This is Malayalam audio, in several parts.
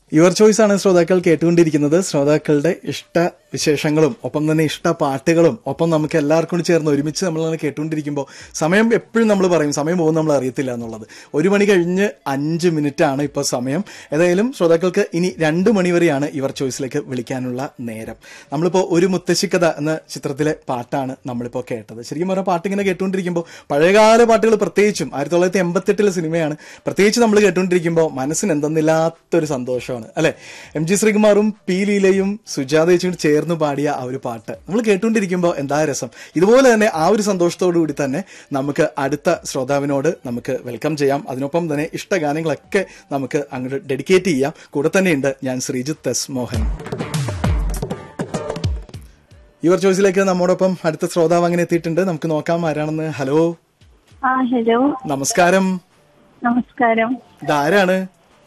യുവർ ചോയ്സ് ആണ് ശ്രോതാക്കൾ കേട്ടുകൊണ്ടിരിക്കുന്നത് ശ്രോതാക്കളുടെ ഇഷ്ട വിശേഷങ്ങളും ഒപ്പം തന്നെ ഇഷ്ട പാട്ടുകളും ഒപ്പം നമുക്ക് എല്ലാവർക്കും കൂടി ചേർന്ന് ഒരുമിച്ച് നമ്മളങ്ങനെ കേട്ടുകൊണ്ടിരിക്കുമ്പോൾ സമയം എപ്പോഴും നമ്മൾ പറയും സമയം പോകുന്ന നമ്മൾ അറിയത്തില്ല എന്നുള്ളത് ഒരു മണി കഴിഞ്ഞ് അഞ്ച് മിനിറ്റ് ആണ് ഇപ്പോൾ സമയം ഏതായാലും ശ്രോതാക്കൾക്ക് ഇനി രണ്ട് മണി വരെയാണ് യുവർ ചോയ്സിലേക്ക് വിളിക്കാനുള്ള നേരം നമ്മളിപ്പോൾ ഒരു മുത്തശ്ശിക്കഥ എന്ന ചിത്രത്തിലെ പാട്ടാണ് നമ്മളിപ്പോൾ കേട്ടത് ശരിക്കും പറഞ്ഞാൽ പാട്ട് ഇങ്ങനെ കേട്ടുകൊണ്ടിരിക്കുമ്പോൾ പഴയകാല പാട്ടുകൾ പ്രത്യേകിച്ചും ആയിരത്തി തൊള്ളായിരത്തി എൺപത്തെട്ടിലെ സിനിമയാണ് പ്രത്യേകിച്ച് നമ്മൾ കേട്ടുകൊണ്ടിരിക്കുമ്പോൾ മനസ്സിന് എന്തെന്നില്ലാത്തൊരു സന്തോഷമാണ് അല്ലെ എം ജി ശ്രീകുമാറും പി ലീലയും സുജാതയും ചേർന്ന് പാടിയ ആ ഒരു പാട്ട് നമ്മൾ കേട്ടുകൊണ്ടിരിക്കുമ്പോൾ എന്താ രസം ഇതുപോലെ തന്നെ ആ ഒരു സന്തോഷത്തോടു കൂടി തന്നെ നമുക്ക് അടുത്ത ശ്രോതാവിനോട് നമുക്ക് വെൽക്കം ചെയ്യാം അതിനൊപ്പം തന്നെ ഇഷ്ടഗാനങ്ങളൊക്കെ നമുക്ക് അങ്ങോട്ട് ഡെഡിക്കേറ്റ് ചെയ്യാം കൂടെ തന്നെയുണ്ട് ഞാൻ ശ്രീജിത്ത് എസ് മോഹൻ യുവർ ചോയ്സിലേക്ക് നമ്മോടൊപ്പം അടുത്ത ശ്രോതാവ് അങ്ങനെ എത്തിയിട്ടുണ്ട് നമുക്ക് നോക്കാം ആരാണെന്ന് ഹലോ ആ ഹലോ നമസ്കാരം നമസ്കാരം ഇതാരാണ്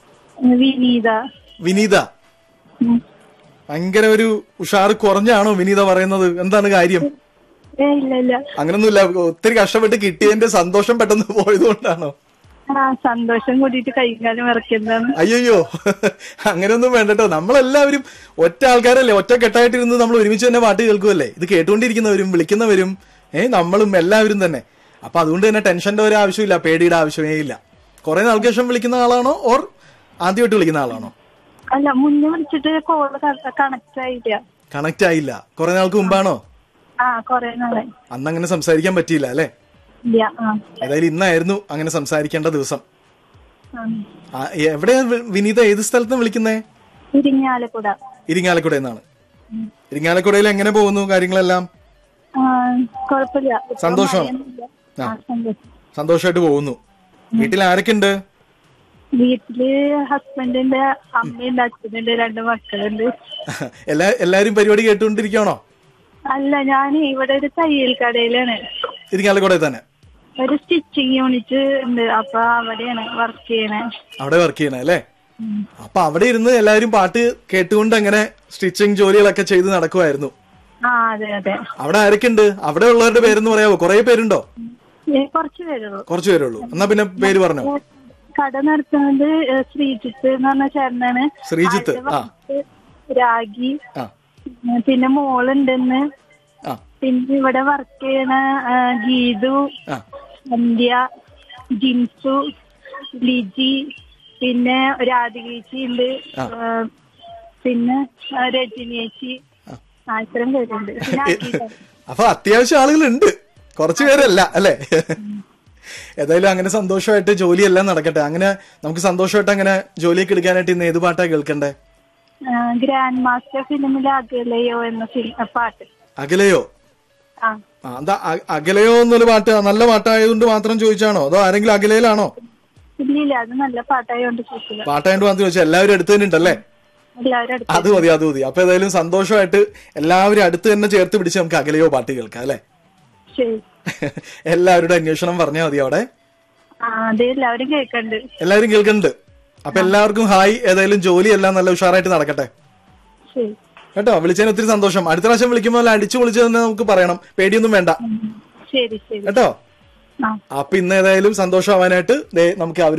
വിനീത വിനീത ഉം. ഭയങ്കര ഒരു ഉഷാറ് കുറഞ്ഞാണോ വിനീത പറയുന്നത് എന്താണ് കാര്യം ഏ ഇല്ല ഇല്ല അങ്ങനൊന്നുമില്ല ഒത്തിരി കഷ്ടപ്പെട്ട് കിട്ടിയതിന്റെ സന്തോഷം പെട്ടെന്ന് പോയതുകൊണ്ടാണോ ആ സന്തോഷം കൂടിയിട്ട് കൈകാലം ഇറക്കുന്നതാണ് അയ്യോ അങ്ങനെയൊന്നും വേണ്ടട്ടോ നമ്മളെല്ലാവരും ഒറ്റ ആൾക്കാരല്ലേ ഒറ്റ കെട്ടായിട്ടിരുന്ന് നമ്മൾ ഒരുമിച്ച് തന്നെ പാട്ട് കേൾക്കുമല്ലേ ഇത് കേട്ടുകൊണ്ടിരിക്കുന്നവരും വിളിക്കുന്നവരും ഏ നമ്മളും എല്ലാവരും തന്നെ അപ്പൊ അതുകൊണ്ട് തന്നെ ടെൻഷന്റെ ഒരു ആവശ്യമില്ല പേടിയുടെ ആവശ്യമേ ഇല്ല കുറെ നാൾക്ക് ശേഷം വിളിക്കുന്ന ആളാണോ ഓർ ആദ്യമായിട്ട് വിളിക്കുന്ന ആളാണോ അല്ല മുന്നേ വിളിച്ചിട്ട് കോള് കണക്ട് ആയില്ല കണക്ട് ആയില്ല കുറെ നാൾക്ക് മുമ്പാണോ ആ കൊറേ നാളായി അന്ന് അങ്ങനെ സംസാരിക്കാൻ പറ്റിയില്ല അല്ലെ ഇല്ല ആ ഏതായാലും ഇന്നായിരുന്നു അങ്ങനെ സംസാരിക്കേണ്ട ദിവസം ആ. ആ, എവിടെയാ വി- വിനീത ഏത് സ്ഥലത്ത് വിളിക്കുന്നേ ഇരിങ്ങാലക്കുട ഇരിങ്ങാലക്കുട എന്നാണ് ഇരിങ്ങാലക്കുടയിൽ എങ്ങനെ പോകുന്നു കാര്യങ്ങളെല്ലാം ആ കൊഴപ്പില്ല ഇപ്പൊ സന്തോഷം. മഴയൊന്നുമില്ല. ആ സന്തോഷം സന്തോഷമായിട്ട് പോകുന്നു വീട്ടിൽ ആരൊക്കെ ഉണ്ട് വീട്ടില് ഹസ്ബൻഡിന്റെ അമ്മയുണ്ട് അച്ഛനുണ്ട് രണ്ട് മക്കളുണ്ട് എല്ലാ എല്ലാരും പരിപാടി കേട്ടുകൊണ്ടിരിക്കുകയാണോ അല്ല ഞാൻ ഇവിടെ ഒരു തയ്യൽ കടയിലാണ് ഇരിങ്ങാലക്കുടയിൽ തന്നെ ഒരു സ്റ്റിച്ചിങ് യൂണിറ്റ് ഉണ്ട് അപ്പൊ അവിടെയാണ് വർക്ക് ചെയ്യണേ അവിടെ വർക്ക് ചെയ്യണേ അല്ലേ അപ്പൊ അവിടെ ഇരുന്ന് എല്ലാവരും പാട്ട് കേട്ടുകൊണ്ട് അങ്ങനെ സ്റ്റിച്ചിങ് ജോലികളൊക്കെ ചെയ്ത് നടക്കുമായിരുന്നു ആ അതെ അതെ അവിടെ ആരൊക്കെ ഉണ്ട് അവിടെ ഉള്ളവരുടെ പേരെന്ന് പറയാമോ കുറെ പേരുണ്ടോ ഏ, കുറച്ച് പേരുള്ളൂ കുറച്ച് പേരേ ഉള്ളൂ എന്നാ പിന്നെ പേര് പറഞ്ഞോ ഏ, കട നടത്തുന്നത് ഏ, ശ്രീജിത്ത് എന്ന് പറഞ്ഞ ചേട്ടനാണ് ശ്രീജിത്ത് ആ ആദ്യത്തെ രാഗി ആ ഏ, പിന്നെ മോളുണ്ടെന്ന് ആ പിന്നെ ഇവിടെ വർക്ക് ചെയ്യണ ഏ, ഗീതു ആ സന്ധ്യ ജിൻസു ലിജി പിന്നെ രാധികേച്ചി ഉണ്ട് ആ. ഏ, പിന്നെ ഏ, രജനി ചേച്ചി ആ ഇത്രയും പേരുണ്ട് പിന്നെ അഖില. അപ്പൊ അത്യാവശ്യം ആളുകളുണ്ട് കുറച്ചു പേരല്ല അല്ലെ ഏതായാലും അങ്ങനെ സന്തോഷമായിട്ട് ജോലിയെല്ലാം നടക്കട്ടെ അങ്ങനെ നമുക്ക് സന്തോഷമായിട്ട് അങ്ങനെ ജോലിയൊക്കെ എടുക്കാനായിട്ട് ഇന്ന് ഏത് പാട്ടാ കേൾക്കണ്ടേ ആ, ഗ്രാൻഡ് മാസ്റ്റർ ഫിലിമിലെ അകലയോ എന്ന ഫിലിം പാട്ട് അകലയോ ആ ആ, എന്താ അ- അകലയോ എന്നൊരു പാട്ട് നല്ല പാട്ടായതുകൊണ്ട് മാത്രം ചോദിച്ചാണോ അതോ ആരെങ്കിലും അകലയിലാണോ ഇല്ല ഇല്ല അത് നല്ല പാട്ടായോണ്ട് ചോദിച്ചത് പാട്ടായതുകൊണ്ട് മാത്രം ചോദിച്ചാൽ എല്ലാവരും അടുത്ത് തന്നെ ഉണ്ടല്ലേ എല്ലാവരും അടുത്ത് അത് മതി അത് മതി അപ്പൊ ഏതായാലും സന്തോഷമായിട്ട് എല്ലാവരും അടുത്ത് തന്നെ ചേർത്ത് പിടിച്ച് നമുക്ക് അകലയോ പാട്ട് കേൾക്കാം അല്ലെ ശരി എല്ലാവരുടെ അന്വേഷണം പറഞ്ഞാൽ മതി അവിടെ ആ അത് എല്ലാവരും കേൾക്കണ്ട് എല്ലാവരും കേൾക്കുന്നുണ്ട് അപ്പൊ എല്ലാവർക്കും ഹായ് ഏതായാലും ജോലിയെല്ലാം നല്ല ഉഷാറായിട്ട് നടക്കട്ടെ ശരി കേട്ടോ വിളിച്ചതിന് ഒത്തിരി സന്തോഷം അടുത്ത പ്രാവശ്യം വിളിക്കുമ്പോൾ അടിച്ചു വിളിച്ചു തന്നെ നമുക്ക് പറയണം പേടിയൊന്നും വേണ്ട ശരി ശരി കേട്ടോ ആ അപ്പൊ ഇന്ന് ഏതായാലും സന്തോഷമാവാനായിട്ട് ദേ നമുക്ക് അവർ